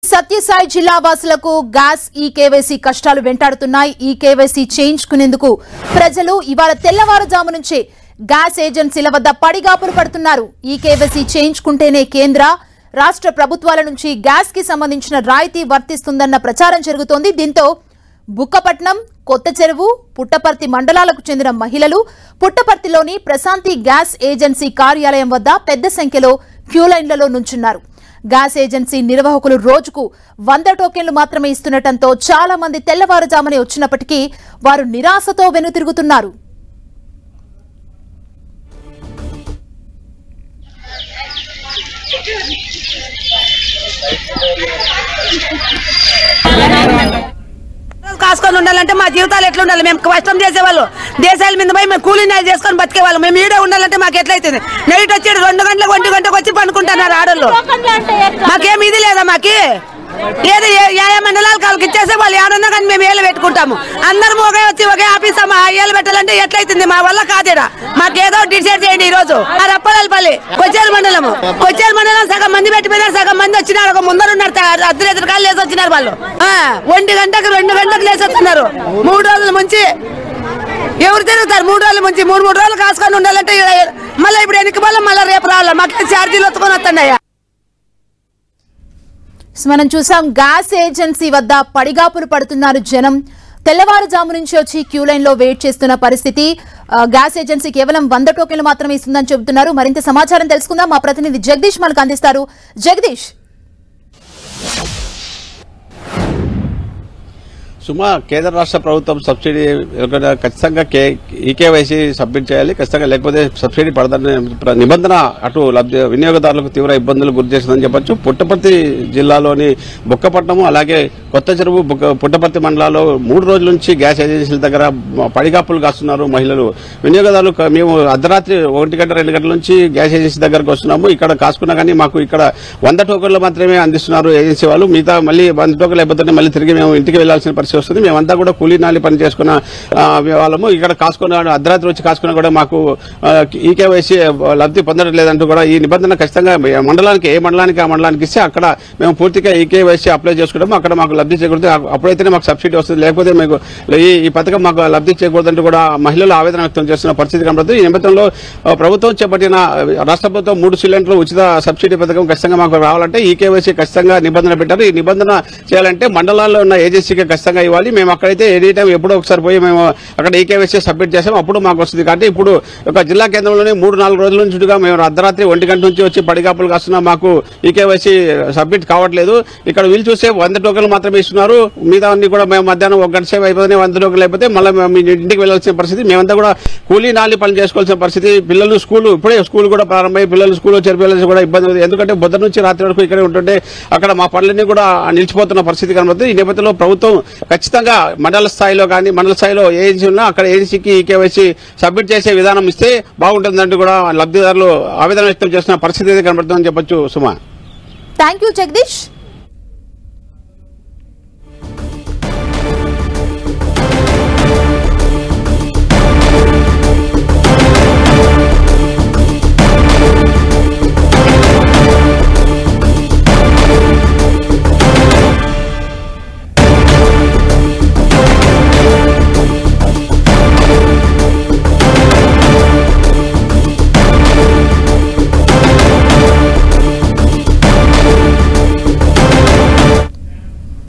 సత్యసాయి జిల్లా వాసులకు గ్యాస్ ఈ కేవైసీ కష్టాలు వెంటాడుతున్నాయి ఈ కేవైసీ చేయించుకునేందుకు ప్రజలు ఇవాళ తెల్లవారుజాము నుంచే గ్యాస్ ఏజెన్సీల వద్ద పడిగాపులు పడుతున్నారు ఈ కేవైసీ చేయించుకుంటేనే కేంద్ర రాష్ట్ర ప్రభుత్వాల నుంచి గ్యాస్ కి సంబంధించిన రాయితీ వర్తిస్తుందన్న ప్రచారం జరుగుతోంది దీంతో బుక్కపట్నం కొత్త చెరువు పుట్టపర్తి మండలాలకు చెందిన మహిళలు పుట్టపర్తిలోని ప్రశాంతి గ్యాస్ ఏజెన్సీ కార్యాలయం వద్ద పెద్ద సంఖ్యలో క్యూ లైన్లలో నుంచున్నారు గ్యాస్ ఏజెన్సీ నిర్వాహకులు రోజుకు వంద టోకెన్లు మాత్రమే ఇస్తుండటంతో చాలా మంది తెల్లవారుజామునే వచ్చినప్పటికీ వారు నిరాశతో వెనుతిరుగుతున్నారు కాసుకొని ఉండాలంటే మా జీవితాలు ఎట్లా ఉండాలి మేము కష్టం చేసేవాళ్ళు దేశాల మీద పోయి మేము కూలీ నాలు చేసుకొని బతికేవాళ్ళు మేము ఈడే ఉండాలంటే మాకు ఎట్లయితుంది నైట్ వచ్చి రెండు గంటలకు ఒంటి గంటకు వచ్చి పండుకుంటున్నారు ఆడోళ్ళు మాకేం ఇది లేదా మాకి ఏది ఏ- ఏ ఏ మండలాలు కాళ్ళకి ఇచ్చేస్తే వాళ్ళు ఏడన్నా కానీ మేము ఏళ్ళు పెట్టుకుంటాము అందరం ఒకే వచ్చి ఒకే ఆఫీస్ అమ్మ ఏళ్ళు పెట్టాలంటే ఎట్లయితుంది మా వల్ల కాదేడా మాకేదో డిసైడ్ చేయండి ఈ రోజు ఆ రప్పలపల్లి కొచ్చేరు మండలము కొచ్చేరు మండలం సగం మంది పెట్టిపోయినారు సగం మంది వచ్చినారు ఒక ముందర ఉన్నారు అర్ధరాత్రి కాళ్ళు లేసి వచ్చినారు వాళ్ళు ఆ, ఒంటి గంటకు రెండు గంటలకు లేసి వస్తున్నారు మూడు రోజుల ముంచి ఎవరు తిరుగుతారు మూడు రోజుల ముంచి మూడు మూడు రోజులు కాసుకొని ఉండాలంటే ఈడ- మళ్ళీ ఇప్పుడు ఎన్నిక మళ్ళీ మళ్ళీ రేపు రావాలి మాకు ఛార్జీలు ఒత్తుకొని వస్తున్నాయా మనం చూసాం గ్యాస్ ఏజెన్సీ వద్ద పడిగాపులు పడుతున్నారు జనం తెల్లవారుజాము నుంచి వచ్చి క్యూ లైన్ లో వెయిట్ చేస్తున్న పరిస్థితి ఆ, గ్యాస్ ఏజెన్సీ కేవలం వంద టోకెన్లు మాత్రమే ఇస్తుందని చెబుతున్నారు మరింత సమాచారం తెలుసుకుందాం మా ప్రతినిధి జగదీష్ మనకు అందిస్తారు జగదీష్ సుమా కేంద్ర రాష్ట్ర ప్రభుత్వం సబ్సిడీ ఎవరికైనా ఖచ్చితంగా కే ఈకేవైసీ సబ్మిట్ చేయాలి ఖచ్చితంగా లేకపోతే సబ్సిడీ పడదనే ప్ర- నిబంధన అటు లబ్ధి వినియోగదారులకు తీవ్ర ఇబ్బందులు గురి చేసిందని చెప్పొచ్చు పుట్టపర్తి జిల్లాలోని బుక్కపట్నము అలాగే కొత్త చెరువు బుక్క పుట్టపర్తి మండలాల్లో మూడు రోజుల నుంచి గ్యాస్ ఏజెన్సీల దగ్గర పడిగాపులు కాస్తున్నారు మహిళలు వినియోగదారులు క- మేము అర్ధరాత్రి ఒకటి గంట రెండు గంటల నుంచి గ్యాస్ ఏజెన్సీ దగ్గరకు వస్తున్నాము ఇక్కడ కాసుకున్నా కానీ మాకు ఇక్కడ వంద టోకన్లు మాత్రమే అందిస్తున్నారు ఏజెన్సీ వాళ్ళు మిగతా మళ్ళీ వంద టోకన్లు అయిపోతే మళ్ళీ తిరిగి మేము ఇంటికి వెళ్లాల్సిన పరిస్థితి వస్తుంది మేమంతా కూడా కూలీ నాలి పని చేసుకున్న ఆ, వాళ్ళము ఇక్కడ కాసుకున్న అర్ధరాత్రి వచ్చి కాసుకున్నా కూడా మాకు ఈ కేవైసీ లబ్ధి పొందడం లేదంటూ కూడా ఈ నిబంధన ఖచ్చితంగా మండలానికి ఏ మండలానికి ఆ మండలానికి ఇస్తే అక్కడ మేము పూర్తిగా ఈ కేవైసీ అప్లై చేసుకుంటాము అక్కడ మాకు లబ్ధి చేకూడదు అప్పుడైతేనే మాకు సబ్సిడీ వస్తుంది లేకపోతే మీకు ఈ ఈ పథకం మాకు లబ్ధి చేయకూడదంటూ కూడా మహిళలు ఆవేదన వ్యక్తం చేస్తున్న పరిస్థితి కనబడుతుంది ఈ నేపథ్యంలో ఆ, ప్రభుత్వం చేపట్టిన రాష్ట్ర ప్రభుత్వం మూడు సిలిండర్లు ఉచిత సబ్సిడీ పథకం ఖచ్చితంగా మాకు రావాలంటే ఈ కేవైసీ ఖచ్చితంగా నిబంధన పెట్టారు ఈ నిబంధన చేయాలంటే మండలాల్లో ఉన్న ఏజెన్సీకి ఖచ్చితంగా ఇవ్వాలి మేము అక్కడైతే ఎనీ టైం ఎప్పుడో ఒకసారి పోయి మేము అక్కడ ఈ కేవైసీ సబ్మిట్ చేసాం అప్పుడు మాకు వస్తుంది కాబట్టి ఇప్పుడు ఒక జిల్లా కేంద్రంలోనే మూడు నాలుగు రోజుల నుంచి మేము అర్ధరాత్రి ఒంటి గంట నుంచి వచ్చి పడిగాపులు కాస్తున్నా మాకు ఈ కేవైసీ సబ్మిట్ కావట్లేదు ఇక్కడ వీళ్ళు చూస్తే వంద టోకన్లు మాత్రమే ఇస్తున్నారు మిగతా అన్ని కూడా మేము మధ్యాహ్నం ఒక గంట సేపు అయిపోతే వంద టోకన్లు అయిపోతే మళ్ళీ మేము మీ ఇంటికి వెళ్ళాల్సిన పరిస్థితి మేమంతా కూడా కూలీ నాలి పని చేసుకోవాల్సిన పరిస్థితి పిల్లలు స్కూల్ ఇప్పుడే స్కూల్ కూడా ప్రారంభమై పిల్లలు స్కూల్ చేరిపోయాల్సి కూడా ఇబ్బంది ఉంది ఎందుకంటే బుధ నుంచి రాత్రి వరకు ఇక్కడే ఉంటుంటే అక్కడ మా పనులన్నీ కూడా నిలిచిపోతున్న పరిస్థితి కనబడుతుంది ఈ నేపథ్యంలో ప్రభుత్వం ఖచ్చితంగా మండల స్థాయిలో కానీ మండల స్థాయిలో ఏజెన్సీ ఉన్నా అక్కడ ఏజెన్సీకి ఈ కేవైసీ సబ్మిట్ చేసే విధానం ఇస్తే బాగుంటుందంటూ కూడా లబ్ధిదారులు ఆవేదన వ్యక్తం చేస్తున్న పరిస్థితి అయితే కనబడుతుందని చెప్పొచ్చు సుమా థ్యాంక్ యూ జగదీష్